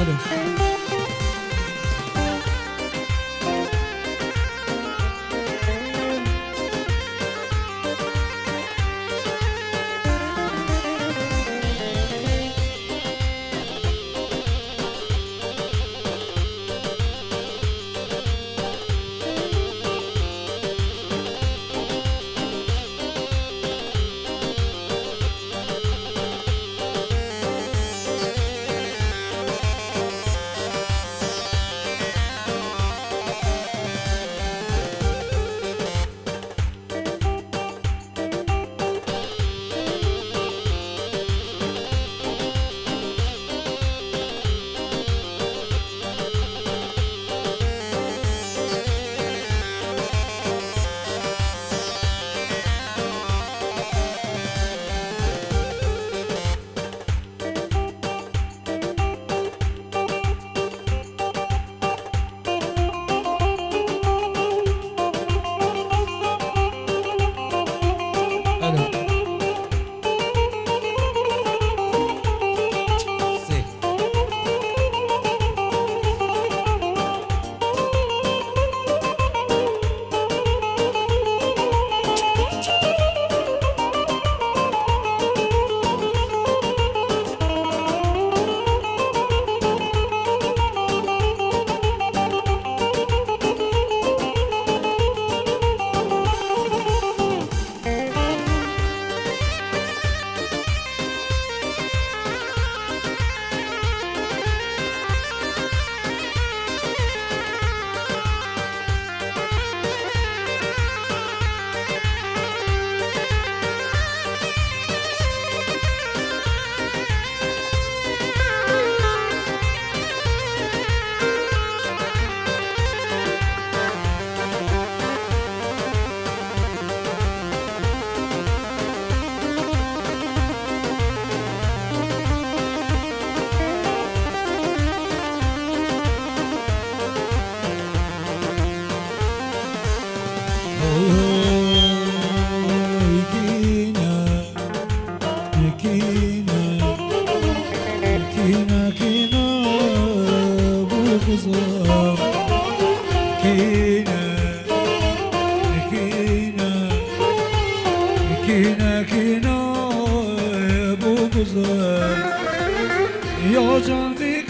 يا جنبي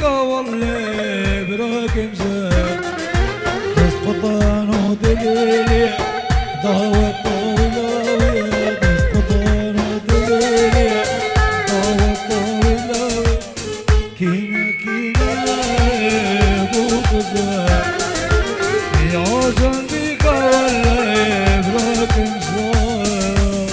والله براك مزال تسقطان ودليلي ضوت طويلة تسقطان ودليلي ضوت طويلة كينا كينا بوكزال يا جنبي والله براك مزال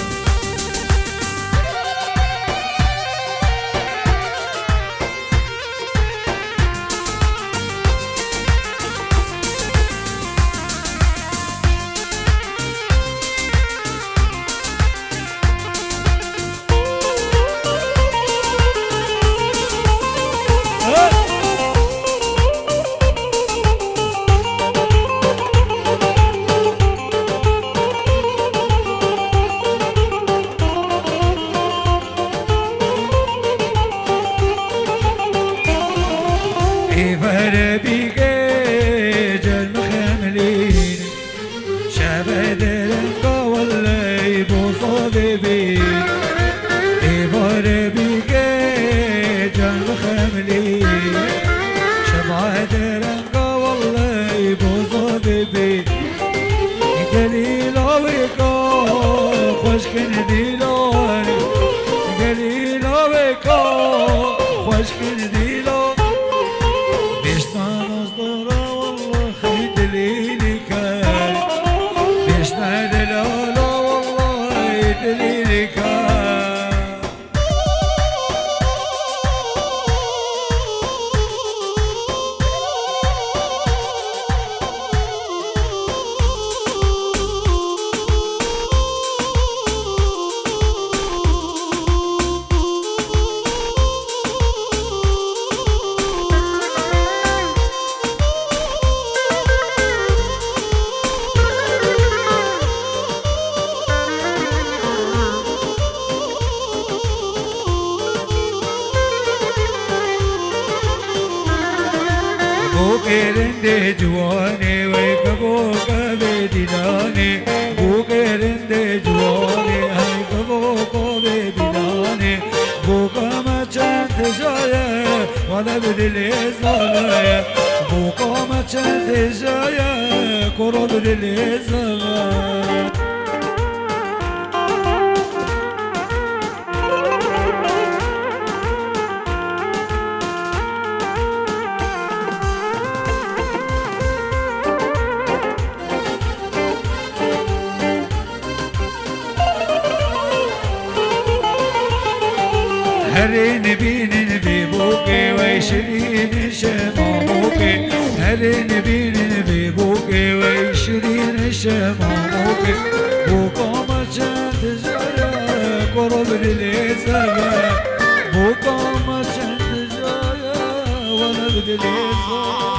إيفر بيجي جل مخملين شبد الانقا ولا يبوصو بيبين إيفر بيجي جل مخملين شبد الانقا ولا يبوصو بيبين قليلا ويكا خوش كن ديلاني قليلا ويكا خوش كن ديلاني بيشتان اصدرا والله خيد ليلي كان بيشتان لالا والله خيد ليلي كان بوكرند جواني ويك بوكا بدلاني بوكرند جواني هيك بوكا بدلاني بوكا ما كانت جاية ولا بدلي زلايا بوكا ما كانت جاية كرة بدلي زلايا هرين بين بيبوكي ويشرين شماموكي هرين بين بيبوكي ويشرين شماموكي بوكا جند جايا قرب لليزايا بوكا جند جايا وانا بدليزايا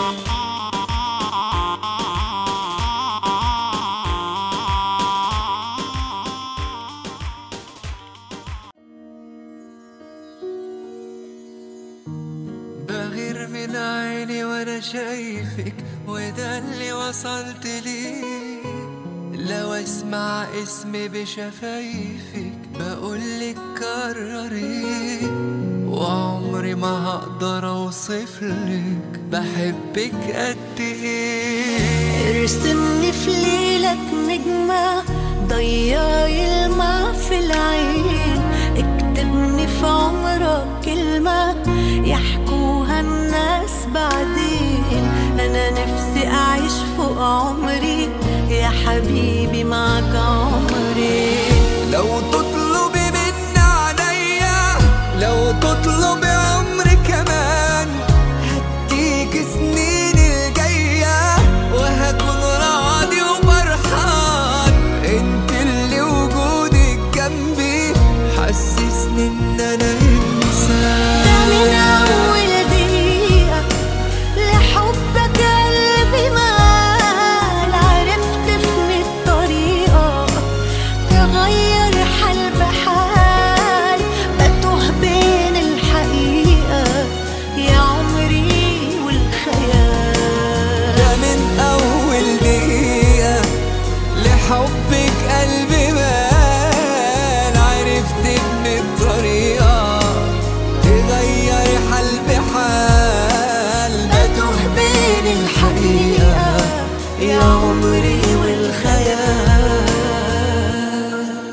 بغير من عيني وانا شايفك وده اللي وصلت ليه لو اسمع اسمي بشفايفك بقولك كرري وعمري ما هقدر اوصفلك بحبك قد ايه ارسمني في ليلك نجمة ضيعي الماء في العين اكتبني في عمرك كلمة يحكوها الناس بعدين أنا نفسي أعيش فوق عمري يا حبيبي معك عمري لو تطلبي مني عليا لو تطلبي عمري كمان هديك سنين الجاية وهكون راضي وفرحان انت اللي وجودك جنبي حسسني ان انا ده من انسان أول دقيقة لحبك قلبي مال عرفت في الطريقة تغير حال بحال بتوه بين الحقيقة يا عمري والخيال ده من أول دقيقة لحبك قلبي مال عرفت إن الطريقة تغير حال بحال بتوه بين الحقيقة يا عمري والخيال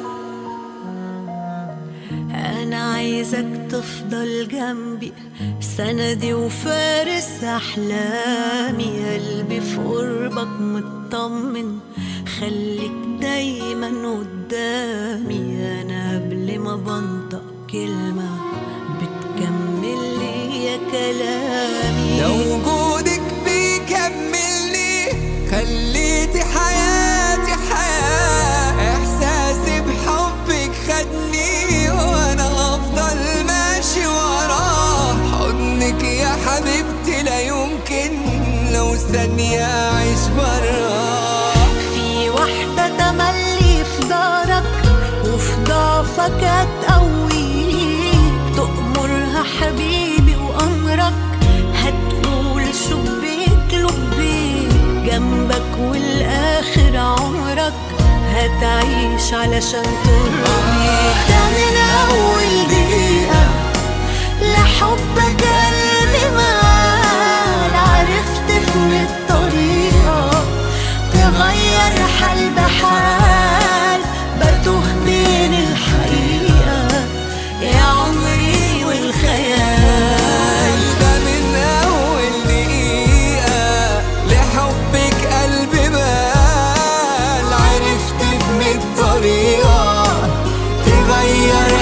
أنا عايزك تفضل جنبي سندي وفارس أحلامي قلبي في قربك مطمن خليك دايما قدامي أنا قبل ما بنطق كلمة بتكمل لي يا كلامي لو وجودك بيكملني خليتي حياتي حياة إحساسي بحبك خدني وأنا هفضل ماشي وراه حضنك يا حبيبتي لا يمكن لو ثانية أعيش براه في واحدة تملي في دارك وفي ضعفك هتقويك تأمرها حبيبي وأمرك هتقول شبيك لبيك جنبك والآخر عمرك هتعيش علشان ترضيك ده من أول دقيقة لحبك قلبي مال عرفت في الطريقة تغير حال بحال بتوه بين الحقيقة يا عمري والخيال ده من أول دقيقة لحبك قلبي مال عرفت من الطريقة تغير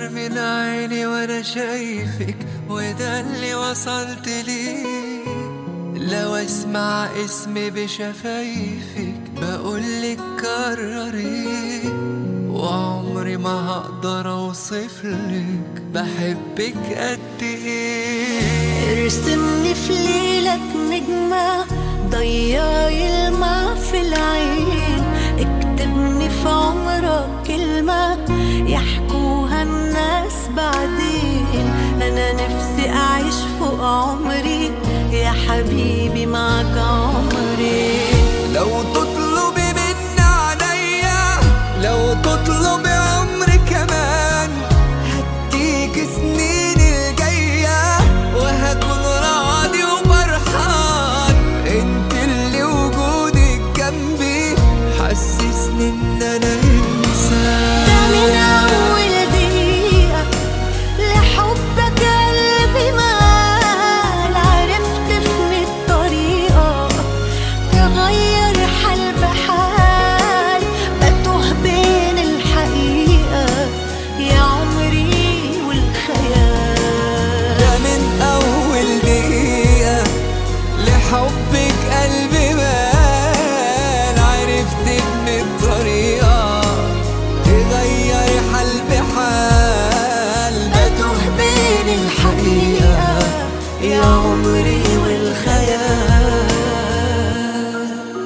بغير من عيني وانا شايفك وده اللي وصلت ليه لو اسمع اسمي بشفايفك بقولك كرري وعمري ما هقدر اوصفلك بحبك قد ايه ارسمني في ليلك نجمة ضيعي الماء في العين اكتبني في عمرك كلمة يحكوها الناس بعدين أنا نفسي أعيش فوق عمري يا حبيبي معك عمري لو تطلبي من عليا لو تطلبي عمري كمان هديك سنين الجاية وهكون راضي وفرحان انت اللي وجودك جنبي حسسني ان انا ده من انسان أول دقيقة لحبك قلبي مال عرفت في الطريقة تغير حال بحال بتوه بين الحقيقة يا عمري والخيال ده من أول دقيقة لحبك قلبي مال عرفت إن الطريقة تغير حال بحال بتوه بين الحقيقة يا عمري والخيال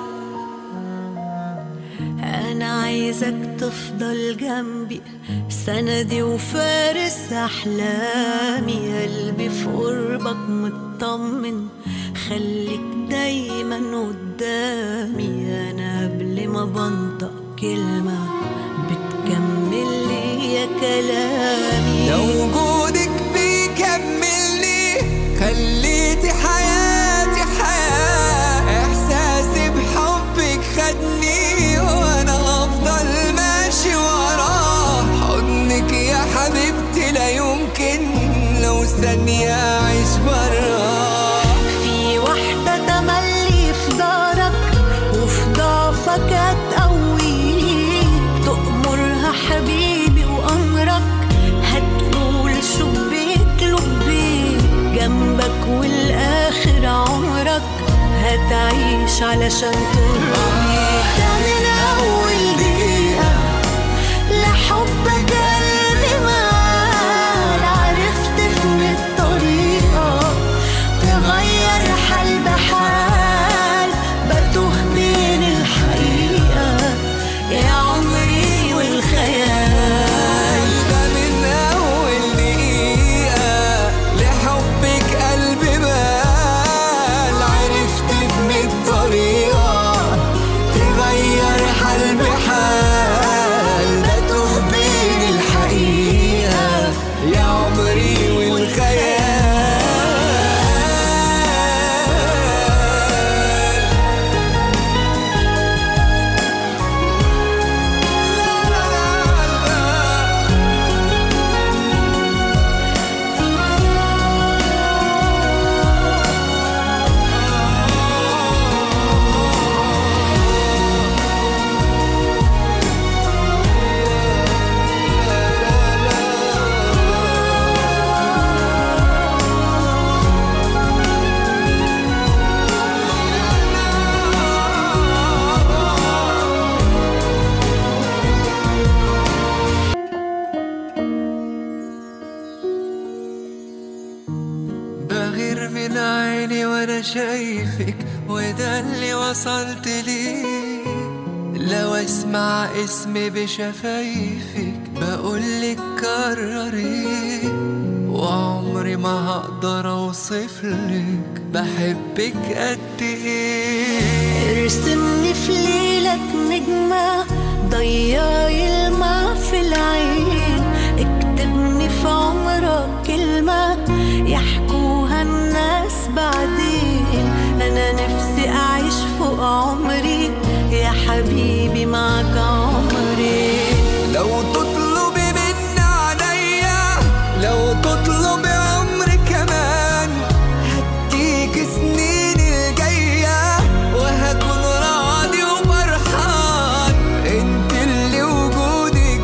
أنا عايزك تفضل جنبي سندي وفارس أحلامي قلبي في قربك مطمن خليك دايما قدامي أنا قبل ما بنطق كلمة بتكمل لي يا كلامي لو وجودك بيكملني خليتي حياتي حياة إحساسي بحبك خدني وأنا هفضل ماشي وراه حضنك يا حبيبتي لا يمكن لو ثانية أعيش براه في واحدة تملي في دارك وفي ضعفك هتقويك تأمرها حبيبي وأمرك هتقول شبيك لبيك جنبك والآخر عمرك هتعيش علشان ترضيك ده من أول دقيقة لحبك قلبي مال عرفت في الطريقة تغير حال بحال بتوه بين الحقيقة يا عمري والخيال ده من أول دقيقة لحبك قلبي مال عرفت في الطريقة تغير حال بحال بتوه بين الحقيقة يا عمري والخيال بغير من عيني وانا شايفك وده اللي وصلت ليه لو اسمع اسمي بشفايفك بقولك كرري وعمري ما هقدر اوصفلك بحبك قد ايه ارسمني في ليلك نجمة ضيعي الماء في العين اكتبني في عمرك كلمة يحكوها الناس بعدين أنا نفسي أعيش فوق عمري يا حبيبي معك عمري لو تطلبي من عليا لو تطلبي عمري كمان هديك سنين الجاية وهكون راضي وفرحان انت اللي وجودك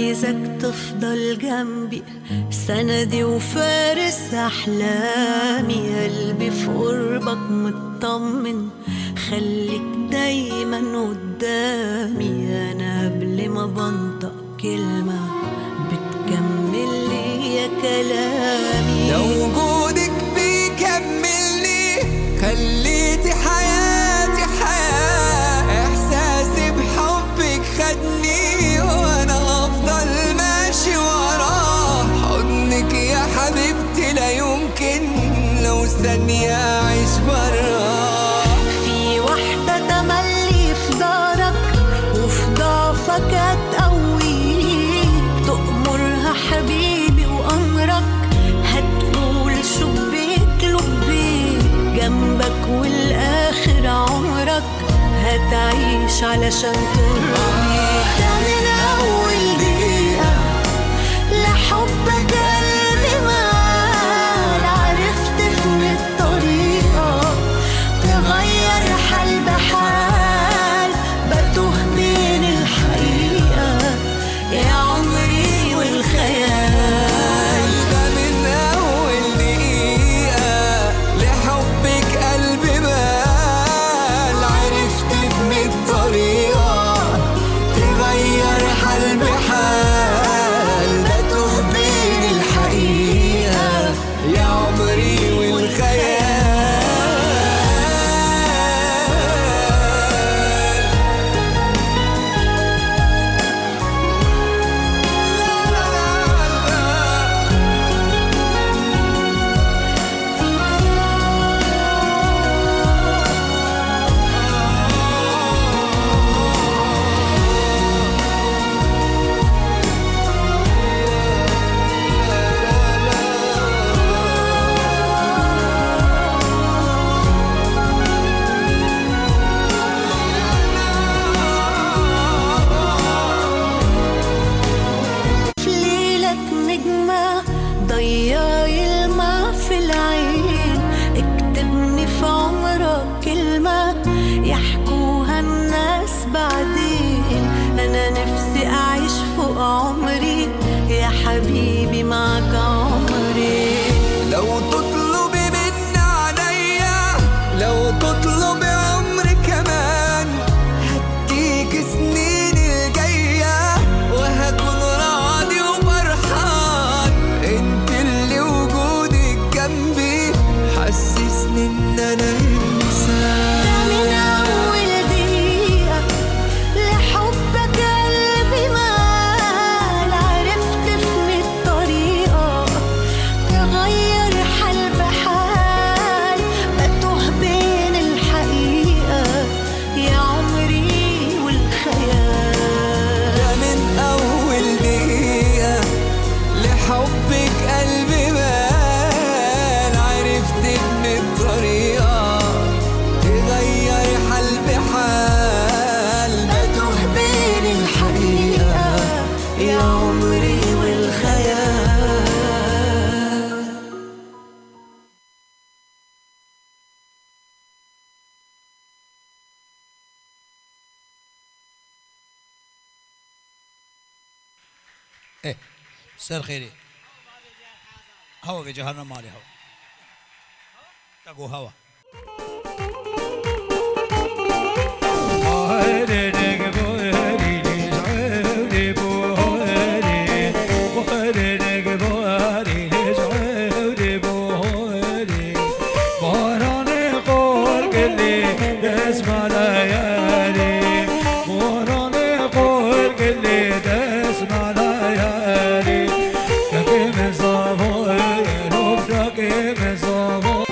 عايزك تفضل جنبي سندي وفارس أحلامي قلبي في قربك مطمن خليك دايما قدامي أنا قبل ما بنطق كلمة بتكمل لي كلامي لو وجودك بيكملني خليتي حياتي حياة إحساسي بحبك خدني وأنا هفضل ماشي وراه حضنك يا حبيبتي لا يمكن لو ثانية أعيش براه في واحدة تملي في دارك وفي ضعفك هتقويك تأمرها حبيبي وأمرك هتقول شبيك لبيك جنبك والآخر عمرك هتعيش علشان ترضيك ده من أول دقيقة لحبك قلبي مال عرفت في الطريقة تغير حال بحال بتوه بين الحقيقة يا عمري والخيال ده من أول دقيقة لحبك قلبي بال عرفت في الطريقة تغير حال بحال بتوه بين الحقيقة يا عمري والخيال في ليلك نجمة ضياي الماء في العين اكتبني في عمرك كلمة يحكوها الناس بعدين أنا نفسي أعيش فوق عمري يا حبيبي معك عمري لو تطلبي مني عليا لو تطلبي عمري كمان هديك سنين الجاية وهكون راضي وفرحان انت اللي وجودك جنبي حسسني ان انا انسان ده من أول دقيقة لحبك قلبي مال عرفت في الطريقة تغير حال بحال بتوه بين الحقيقة يا عمري والخيال ده من أول دقيقة لحبك قلبي بان عرفت إن الطريقة تغير حال بحال بتوه بين الحقيقة يا عمري والخيال ايه مساء الخير هوا بجهنم مالي هوا تقو هوا اسمع ليالي وراني قول قلي تسمع ليالي كيف صابو روح كيف صابو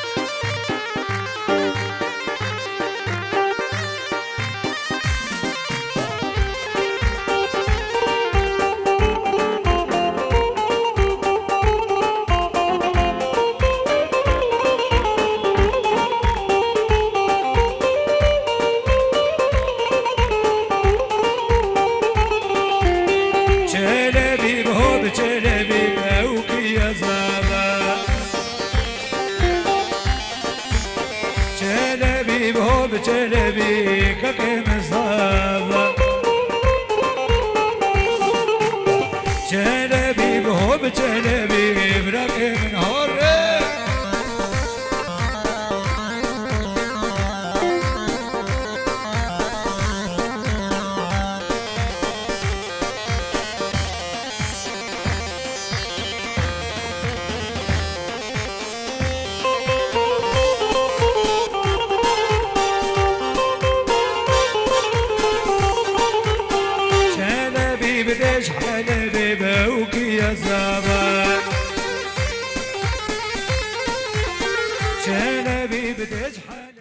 çelebi bob çelebi mevki yazaba çelebi bob çelebi kakım zaba بتشحن بيبوك يا زمان شنبي بتشحن